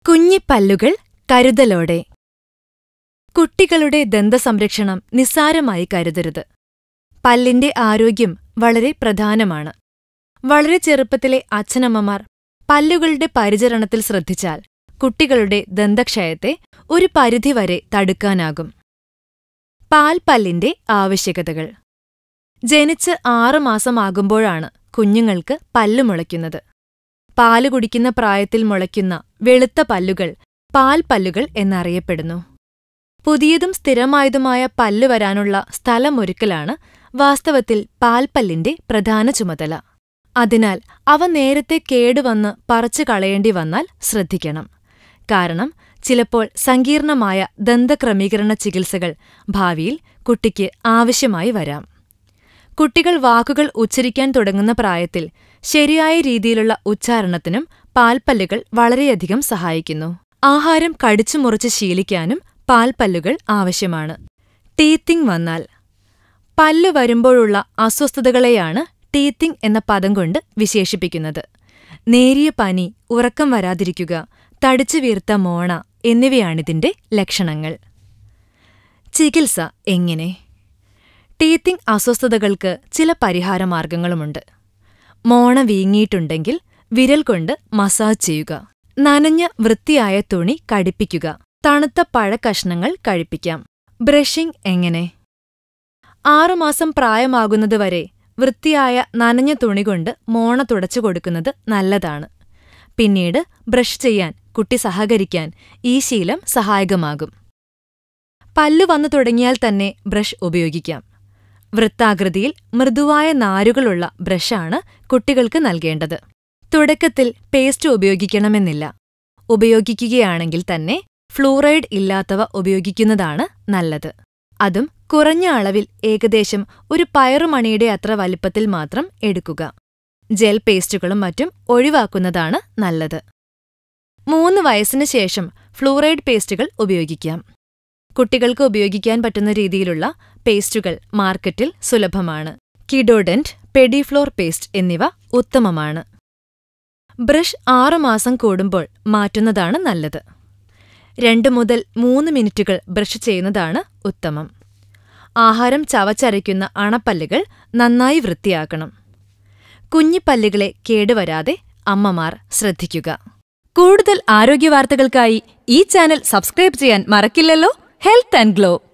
കുഞ്ഞിപ്പല്ലുകൾ കരുതലോടെ കുട്ടികളുടെ ദന്തസംരക്ഷണം നിസ്സാരമായി കരുതരുത് പല്ലിന്റെ ആരോഗ്യം വളരെ പ്രധാനമാണ് വളരെ ചെറുപ്പത്തിലെ അച്ഛനമ്മമാർ പല്ലുകളുടെ പരിചരണത്തിൽ ശ്രദ്ധിച്ചാൽ കുട്ടികളുടെ ദന്തക്ഷയത്തെ ഒരു പരിധിവരെ തടുക്കാനാകും പാൽപ്പല്ലിന്റെ ആവശ്യകതകൾ ജനിച്ച് ആറ് മാസമാകുമ്പോഴാണ് കുഞ്ഞുങ്ങൾക്ക് പല്ലു മുളയ്ക്കുന്നത് പാല് കുടിക്കുന്ന പ്രായത്തിൽ മുളയ്ക്കുന്ന വെളുത്ത പല്ലുകൾ പാൽപ്പല്ലുകൾ എന്നറിയപ്പെടുന്നു പുതിയതും സ്ഥിരമായതുമായ പല്ല് വരാനുള്ള സ്ഥലമൊരുക്കലാണ് വാസ്തവത്തിൽ പാൽപ്പല്ലിന്റെ പ്രധാന ചുമതല അതിനാൽ അവ നേരത്തെ കേടുവന്ന് പറിച്ചു കളയേണ്ടി വന്നാൽ ശ്രദ്ധിക്കണം കാരണം ചിലപ്പോൾ സങ്കീർണമായ ദന്തക്രമീകരണ ചികിത്സകൾ ഭാവിയിൽ കുട്ടിക്ക് ആവശ്യമായി വരാം കുട്ടികൾ വാക്കുകൾ ഉച്ചരിക്കാൻ തുടങ്ങുന്ന പ്രായത്തിൽ ശരിയായ രീതിയിലുള്ള ഉച്ചാരണത്തിനും പാൽപ്പല്ലുകൾ വളരെയധികം സഹായിക്കുന്നു ആഹാരം കടിച്ചു മുറിച്ച് ശീലിക്കാനും പാൽപ്പല്ലുകൾ ആവശ്യമാണ് ടീത്തിങ് വന്നാൽ പല്ല് വരുമ്പോഴുള്ള അസ്വസ്ഥതകളെയാണ് ടീത്തിങ് എന്ന പദം കൊണ്ട് വിശേഷിപ്പിക്കുന്നത് നേരിയ പനി ഉറക്കം വരാതിരിക്കുക തടിച്ചു വീർത്ത മോണ എന്നിവയാണിതിന്റെ ലക്ഷണങ്ങൾ ചികിത്സ എങ്ങനെ ടീത്തിങ് അസ്വസ്ഥതകൾക്ക് ചില പരിഹാരമാർഗങ്ങളുമുണ്ട് മോണ വീങ്ങിയിട്ടുണ്ടെങ്കിൽ വിരൽ കൊണ്ട് മസാജ് ചെയ്യുക നനഞ്ഞ വൃത്തിയായ തുണി കടിപ്പിക്കുക തണുത്ത പഴക്കഷ്ണങ്ങൾ കഴിപ്പിക്കാം ബ്രഷിംഗ് എങ്ങനെ ആറുമാസം പ്രായമാകുന്നതുവരെ വൃത്തിയായ നനഞ്ഞ തുണി കൊണ്ട് മോണ തുടച്ചു കൊടുക്കുന്നത് നല്ലതാണ് പിന്നീട് ബ്രഷ് ചെയ്യാൻ കുട്ടി സഹകരിക്കാൻ ഈ ശീലം സഹായകമാകും പല്ലു വന്നു തുടങ്ങിയാൽ തന്നെ ബ്രഷ് ഉപയോഗിക്കാം വൃത്താകൃതിയിൽ മൃദുവായ നാരുകളുള്ള ബ്രഷാണ് കുട്ടികൾക്ക് നൽകേണ്ടത് തുടക്കത്തിൽ പേസ്റ്റ് ഉപയോഗിക്കണമെന്നില്ല ഉപയോഗിക്കുകയാണെങ്കിൽ തന്നെ ഫ്ലൂറൈഡ് ഇല്ലാത്തവ ഉപയോഗിക്കുന്നതാണ് നല്ലത് അതും കുറഞ്ഞ അളവിൽ ഏകദേശം ഒരു പയറുമണിയുടെ അത്ര വലിപ്പത്തിൽ മാത്രം എടുക്കുക ജെൽ പേസ്റ്റുകളും മറ്റും ഒഴിവാക്കുന്നതാണ് നല്ലത് മൂന്ന് വയസ്സിന് ശേഷം ഫ്ലൂറൈഡ് പേസ്റ്റുകൾ ഉപയോഗിക്കാം കുട്ടികൾക്ക് ഉപയോഗിക്കാൻ പറ്റുന്ന രീതിയിലുള്ള പേസ്റ്റുകൾ മാർക്കറ്റിൽ സുലഭമാണ് കിഡോഡന്റ് പെഡിഫ്ലോർ പേസ്റ്റ് എന്നിവ ഉത്തമമാണ് ബ്രഷ് ആറുമാസം കൂടുമ്പോൾ മാറ്റുന്നതാണ് നല്ലത് രണ്ട് മുതൽ മൂന്ന് മിനിറ്റുകൾ ബ്രഷ് ചെയ്യുന്നതാണ് ഉത്തമം ആഹാരം ചവച്ചരയ്ക്കുന്ന അണപ്പല്ലുകൾ നന്നായി വൃത്തിയാക്കണം കുഞ്ഞിപ്പല്ലുകളെ കേടുവരാതെ അമ്മമാർ ശ്രദ്ധിക്കുക കൂടുതൽ ആരോഗ്യവാർത്തകൾക്കായി ഈ ചാനൽ സബ്സ്ക്രൈബ് ചെയ്യാൻ മറക്കില്ലല്ലോ ഹെൽത്ത് ആൻഡ് ഗ്ലോ